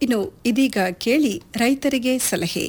ಇನ್ನು ಇದೀಗ ಕೇಳಿ ರೈತರಿಗೆ ಸಲಹೆ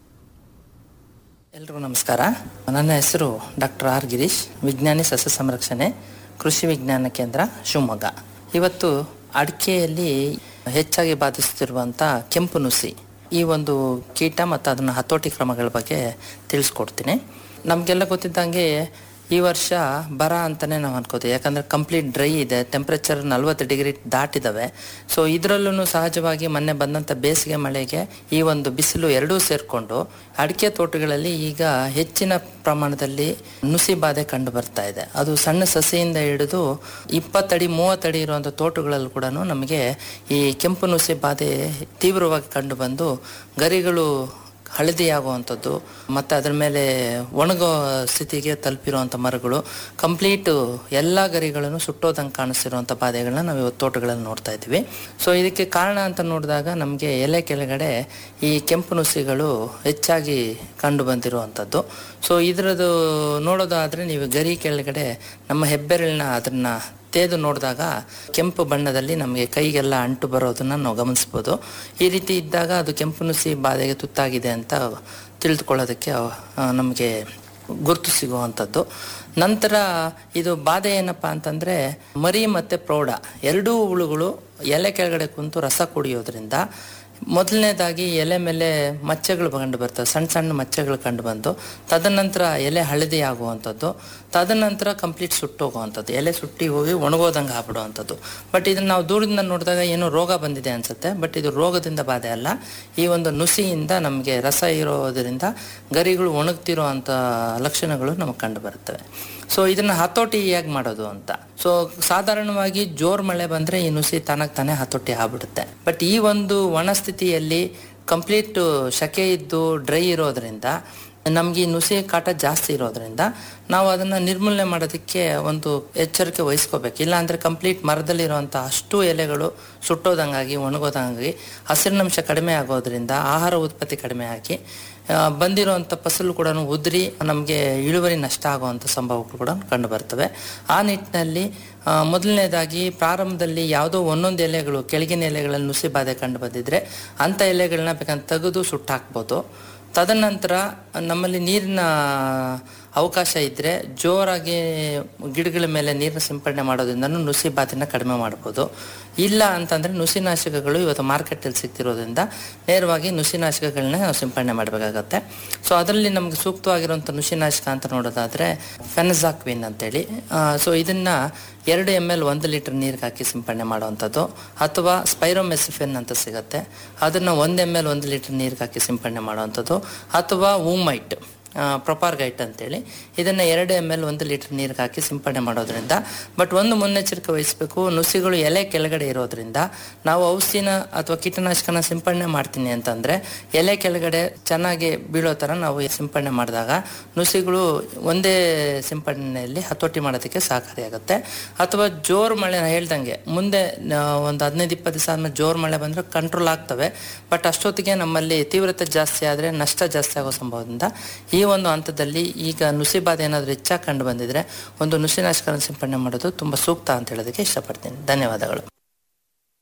ಎಲ್ರಿಗೂ ನಮಸ್ಕಾರ ನನ್ನ ಹೆಸರು ಡಾಕ್ಟರ್ ಆರ್ ಗಿರೀಶ್ ವಿಜ್ಞಾನಿ ಸಸ್ಯ ಸಂರಕ್ಷಣೆ ಕೃಷಿ ವಿಜ್ಞಾನ ಕೇಂದ್ರ ಶಿವಮೊಗ್ಗ ಇವತ್ತು ಅಡಿಕೆಯಲ್ಲಿ ಹೆಚ್ಚಾಗಿ ಬಾಧಿಸುತ್ತಿರುವಂಥ ಕೆಂಪು ನುಸಿ ಈ ಒಂದು ಕೀಟ ಮತ್ತು ಅದನ್ನು ಹತೋಟಿ ಕ್ರಮಗಳ ಬಗ್ಗೆ ತಿಳಿಸ್ಕೊಡ್ತೀನಿ ನಮಗೆಲ್ಲ ಗೊತ್ತಿದ್ದಂಗೆ ಈ ವರ್ಷ ಬರ ಅಂತಲೇ ನಾವು ಅನ್ಕೋತೀವಿ ಯಾಕಂದರೆ ಕಂಪ್ಲೀಟ್ ಡ್ರೈ ಇದೆ ಟೆಂಪ್ರೇಚರ್ ನಲ್ವತ್ತು ಡಿಗ್ರಿ ದಾಟಿದ್ದಾವೆ ಸೊ ಇದರಲ್ಲೂ ಸಹಜವಾಗಿ ಮೊನ್ನೆ ಬಂದಂಥ ಬೇಸಿಗೆ ಮಳೆಗೆ ಈ ಒಂದು ಬಿಸಿಲು ಎರಡೂ ಸೇರಿಕೊಂಡು ಅಡಿಕೆ ತೋಟಗಳಲ್ಲಿ ಈಗ ಹೆಚ್ಚಿನ ಪ್ರಮಾಣದಲ್ಲಿ ನುಸಿ ಬಾಧೆ ಕಂಡು ಬರ್ತಾ ಇದೆ ಅದು ಸಣ್ಣ ಸಸಿಯಿಂದ ಹಿಡಿದು ಇಪ್ಪತ್ತಡಿ ಮೂವತ್ತಡಿ ಇರುವಂಥ ತೋಟಗಳಲ್ಲೂ ಕೂಡ ನಮಗೆ ಈ ಕೆಂಪು ನುಸಿ ಬಾಧೆ ತೀವ್ರವಾಗಿ ಕಂಡು ಬಂದು ಗರಿಗಳು ಹಳದಿ ಆಗುವಂಥದ್ದು ಮತ್ತು ಅದರ ಮೇಲೆ ಒಣಗೋ ಸ್ಥಿತಿಗೆ ತಲುಪಿರುವಂಥ ಮರಗಳು ಕಂಪ್ಲೀಟು ಎಲ್ಲ ಗರಿಗಳನ್ನು ಸುಟ್ಟೋದಂಗೆ ಕಾಣಿಸ್ತಿರುವಂಥ ಬಾಧೆಗಳನ್ನ ನಾವು ಇವತ್ತು ತೋಟಗಳಲ್ಲಿ ನೋಡ್ತಾ ಇದ್ದೀವಿ ಸೊ ಇದಕ್ಕೆ ಕಾರಣ ಅಂತ ನೋಡಿದಾಗ ನಮಗೆ ಎಲೆ ಕೆಳಗಡೆ ಈ ಕೆಂಪು ನುಸಿಗಳು ಹೆಚ್ಚಾಗಿ ಕಂಡು ಬಂದಿರುವಂಥದ್ದು ಸೊ ಇದರದ್ದು ನೋಡೋದಾದರೆ ನೀವು ಗರಿ ಕೆಳಗಡೆ ನಮ್ಮ ಹೆಬ್ಬೆರಳನ್ನ ಅದನ್ನು ತೇದು ನೋಡಿದಾಗ ಕೆಂಪು ಬಣ್ಣದಲ್ಲಿ ನಮಗೆ ಕೈಗೆಲ್ಲ ಅಂಟು ಬರೋದನ್ನ ನಾವು ಗಮನಿಸ್ಬೋದು ಈ ರೀತಿ ಇದ್ದಾಗ ಅದು ಕೆಂಪು ನುಸಿ ಬಾಧೆಗೆ ತುತ್ತಾಗಿದೆ ಅಂತ ತಿಳಿದುಕೊಳ್ಳೋದಕ್ಕೆ ಆ, ನಮಗೆ ಗುರುತು ಸಿಗುವಂಥದ್ದು ನಂತರ ಇದು ಬಾಧೆ ಏನಪ್ಪ ಅಂತಂದರೆ ಮರಿ ಮತ್ತು ಪ್ರೌಢ ಎರಡೂ ಹುಳುಗಳು ಎಲೆ ಕೆಳಗಡೆ ಕುಂತು ರಸ ಕುಡಿಯೋದ್ರಿಂದ ಮೊದಲನೇದಾಗಿ ಎಲೆ ಮೇಲೆ ಮಚ್ಚೆಗಳು ಕಂಡು ಬರ್ತವೆ ಸಣ್ಣ ಸಣ್ಣ ಮಚ್ಚೆಗಳು ಕಂಡು ಬಂದು ತದನಂತರ ಎಲೆ ಹಳದಿ ಆಗುವಂಥದ್ದು ತದನಂತರ ಕಂಪ್ಲೀಟ್ ಸುಟ್ಟೋಗುವಂಥದ್ದು ಎಲೆ ಸುಟ್ಟಿ ಹೋಗಿ ಒಣಗೋದಂಗೆ ಆಗ್ಬಿಡುವಂಥದ್ದು ಬಟ್ ಇದನ್ನ ನಾವು ದೂರದಿಂದ ನೋಡಿದಾಗ ಏನೋ ರೋಗ ಬಂದಿದೆ ಅನ್ಸುತ್ತೆ ಬಟ್ ಇದು ರೋಗದಿಂದ ಬಾಧೆ ಅಲ್ಲ ಈ ಒಂದು ನುಸಿಯಿಂದ ನಮಗೆ ರಸ ಇರೋದರಿಂದ ಗರಿಗಳು ಒಣಗ್ತಿರೋ ಅಂಥ ಲಕ್ಷಣಗಳು ನಮಗೆ ಕಂಡು ಬರ್ತವೆ ಸೊ ಇದನ್ನ ಹತೋಟಿ ಹೇಗೆ ಮಾಡೋದು ಅಂತ ಸೊ ಸಾಧಾರಣವಾಗಿ ಜೋರ್ ಮಳೆ ಬಂದ್ರೆ ಈ ನುಸಿ ತಾನಾಗ್ ತಾನೇ ಹತೋಟಿ ಆಗ್ಬಿಡುತ್ತೆ ಬಟ್ ಈ ಒಂದು ಒಣ ಸ್ಥಿತಿಯಲ್ಲಿ ಕಂಪ್ಲೀಟ್ ಶಕೆ ಇದ್ದು ಡ್ರೈ ಇರೋದ್ರಿಂದ ನಮ್ಗೆ ಈ ನುಸಿ ಕಾಟ ಜಾಸ್ತಿ ಇರೋದ್ರಿಂದ ನಾವು ಅದನ್ನ ನಿರ್ಮೂಲನೆ ಮಾಡೋದಕ್ಕೆ ಒಂದು ಎಚ್ಚರಿಕೆ ವಹಿಸ್ಕೋಬೇಕು ಇಲ್ಲ ಅಂದ್ರೆ ಕಂಪ್ಲೀಟ್ ಮರದಲ್ಲಿರುವಂಥ ಅಷ್ಟು ಎಲೆಗಳು ಸುಟ್ಟೋದಂಗಾಗಿ ಒಣಗೋದಂಗಾಗಿ ಹಸಿರಿನಂಶ ಕಡಿಮೆ ಆಗೋದ್ರಿಂದ ಆಹಾರ ಉತ್ಪತ್ತಿ ಕಡಿಮೆ ಆಗಿ ಆ, ಬಂದಿರುವಂಥ ಫಸಲು ಕೂಡ ಉದುರಿ ನಮಗೆ ಇಳುವರಿ ನಷ್ಟ ಆಗುವಂಥ ಸಂಭವಗಳು ಕೂಡ ಕಂಡು ಬರ್ತವೆ ಆ ನಿಟ್ಟಿನಲ್ಲಿ ಆ, ಮೊದಲನೇದಾಗಿ ಪ್ರಾರಂಭದಲ್ಲಿ ಯಾವುದೋ ಒಂದೊಂದು ಎಲೆಗಳು ಕೆಳಗಿನ ಎಲೆಗಳಲ್ಲಿ ನುಸಿ ಬಾಧೆ ಕಂಡು ಬಂದಿದ್ರೆ ಅಂಥ ಎಲೆಗಳನ್ನ ಬೇಕಂತ ತೆಗೆದು ಸುಟ್ಟಾಕ್ಬೋದು ತದನಂತರ ನಮ್ಮಲ್ಲಿ ನೀರಿನ ಅವಕಾಶ ಇದ್ದರೆ ಜೋರಾಗಿ ಗಿಡಗಳ ಮೇಲೆ ನೀರನ್ನ ಸಿಂಪಡಣೆ ಮಾಡೋದ್ರಿಂದ ನುಸಿ ಬಾಧೆನ ಕಡಿಮೆ ಮಾಡ್ಬೋದು ಇಲ್ಲ ಅಂತಂದರೆ ನುಸಿನಾಶಕಗಳು ಇವತ್ತು ಮಾರ್ಕೆಟಲ್ಲಿ ಸಿಗ್ತಿರೋದ್ರಿಂದ ನೇರವಾಗಿ ನುಸಿನಾಶಕಗಳನ್ನ ನಾವು ಸಿಂಪಡಣೆ ಮಾಡಬೇಕಾಗತ್ತೆ ಸೊ ಅದರಲ್ಲಿ ನಮಗೆ ಸೂಕ್ತವಾಗಿರುವಂಥ ನುಸಿನಾಶಕ ಅಂತ ನೋಡೋದಾದರೆ ಫೆನಜಾಕ್ವಿನ್ ಅಂತೇಳಿ ಸೊ ಇದನ್ನು ಎರಡು ಎಮ್ ಎಲ್ ಒಂದು ಲೀಟರ್ ನೀರಿಗೆ ಹಾಕಿ ಸಿಂಪಡಣೆ ಮಾಡುವಂಥದ್ದು ಅಥವಾ ಸ್ಪೈರೋಮೆಸಿಫಿನ್ ಅಂತ ಸಿಗುತ್ತೆ ಅದನ್ನು ಒಂದು ಎಮ್ ಎಲ್ ಒಂದು ಲೀಟರ್ ನೀರಿಗೆ ಹಾಕಿ ಸಿಂಪಡಣೆ ಮಾಡುವಂಥದ್ದು ಅಥವಾ ಊಮೈಟ್ ಪ್ರೊಪಾರ್ಗೈಟ್ ಅಂತೇಳಿ ಇದನ್ನು ಎರಡು ಎಮ್ ಎಲ್ ಒಂದು ಲೀಟರ್ ನೀರಿಗೆ ಹಾಕಿ ಸಿಂಪಡಣೆ ಮಾಡೋದ್ರಿಂದ ಬಟ್ ಒಂದು ಮುನ್ನೆಚ್ಚರಿಕೆ ವಹಿಸಬೇಕು ನುಸಿಗಳು ಎಲೆ ಕೆಳಗಡೆ ಇರೋದ್ರಿಂದ ನಾವು ಔಷಧಿನ ಅಥವಾ ಕೀಟನಾಶಕನ ಸಿಂಪಡಣೆ ಮಾಡ್ತೀನಿ ಅಂತಂದ್ರೆ ಎಲೆ ಕೆಳಗಡೆ ಚೆನ್ನಾಗಿ ಬೀಳೋ ಥರ ನಾವು ಸಿಂಪಡಣೆ ಮಾಡಿದಾಗ ನುಸಿಗಳು ಒಂದೇ ಸಿಂಪಡಣೆಯಲ್ಲಿ ಹತೋಟಿ ಮಾಡೋದಕ್ಕೆ ಸಹಕಾರಿಯಾಗುತ್ತೆ ಅಥವಾ ಜೋರು ಮಳೆ ನಾನು ಹೇಳ್ದಂಗೆ ಮುಂದೆ ಆ, ಒಂದು ಹದಿನೈದು ಇಪ್ಪತ್ತು ದಿವಸ ಆದ್ಮೇಲೆ ಜೋರು ಮಳೆ ಬಂದರೆ ಕಂಟ್ರೋಲ್ ಆಗ್ತವೆ ಬಟ್ ಅಷ್ಟೊತ್ತಿಗೆ ನಮ್ಮಲ್ಲಿ ತೀವ್ರತೆ ಜಾಸ್ತಿ ಆದರೆ ನಷ್ಟ ಜಾಸ್ತಿ ಆಗೋ ಸಂಭವದಿಂದ ಈ ಒಂದು ಹಂತದಲ್ಲಿ ಈಗ ನುಸಿ ಬಾಧೆ ಏನಾದರೂ ಹೆಚ್ಚಾಗಿ ಕಂಡು ಬಂದಿದ್ರೆ ಒಂದು ನುಸಿನಾಶಕನ ಸಿಂಪಡಣೆ ಮಾಡೋದು ತುಂಬ ಸೂಕ್ತ ಅಂತ ಹೇಳೋದಕ್ಕೆ ಇಷ್ಟಪಡ್ತೀನಿ ಧನ್ಯವಾದಗಳು